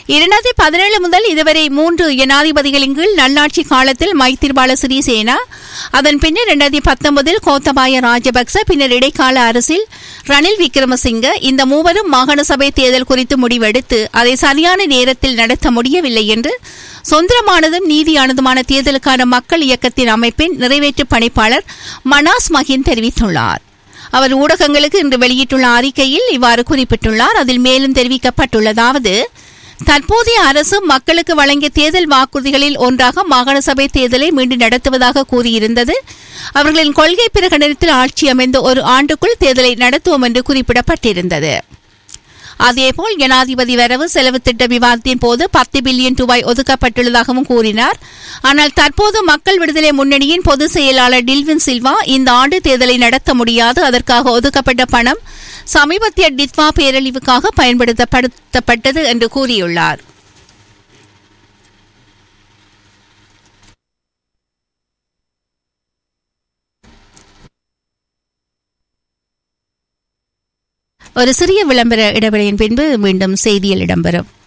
இரண்டாயிரத்தி பதினேழு முதல் இதுவரை மூன்று ஜனாதிபதிகளின் கீழ் நல்லாட்சி காலத்தில் மைத்திரிபால சிறிசேனா அதன் பின்னர் இரண்டாயிரத்தி பத்தொன்பதில் கோத்தபாய ராஜபக்ச பின்னர் இடைக்கால அரசில் ரணில் விக்ரமசிங்க இந்த மூவரும் மாகாண சபை தேர்தல் குறித்து முடிவெடுத்து அதை சரியான நேரத்தில் நடத்த முடியவில்லை என்று சொந்தமானதும் நீதியானதுமான தேர்தலுக்கான மக்கள் இயக்கத்தின் அமைப்பின் நிறைவேற்று பணிப்பாளர் மனாஸ் மகின் தெரிவித்துள்ளார் அவர் ஊடகங்களுக்கு இன்று வெளியிட்டுள்ள அறிக்கையில் இவ்வாறு குறிப்பிட்டுள்ளார் அதில் மேலும் தெரிவிக்கப்பட்டுள்ளதாவது தற்போதைய அரசு மக்களுக்கு வழங்கிய தேர்தல் வாக்குறுதிகளில் ஒன்றாக மாகாண சபை தேர்தலை மீண்டும் நடத்துவதாக கூறியிருந்தது அவர்களின் கொள்கை பிரகடனத்தில் ஆட்சி அமைந்த ஒரு ஆண்டுக்குள் தேர்தலை நடத்துவோம் என்று குறிப்பிடப்பட்டிருந்தது அதேபோல் ஜனாதிபதி வரவு செலவு திட்ட விவாதத்தின் போது பத்து பில்லியன் ரூபாய் ஒதுக்கப்பட்டுள்ளதாகவும் கூறினார் ஆனால் தற்போது மக்கள் விடுதலை முன்னணியின் பொதுச் செயலாளர் டில்வின் சில்வா இந்த ஆண்டு தேர்தலை நடத்த முடியாது அதற்காக ஒதுக்கப்பட்ட பணம் சமீபத்திய டித்வா பேரழிவுக்காக பயன்படுத்தப்பட்டது என்று கூறியுள்ளார் ஒரு சிறிய விளம்பர இடைவெளியின் பின்பு மீண்டும் செய்தியில் இடம்பெறும்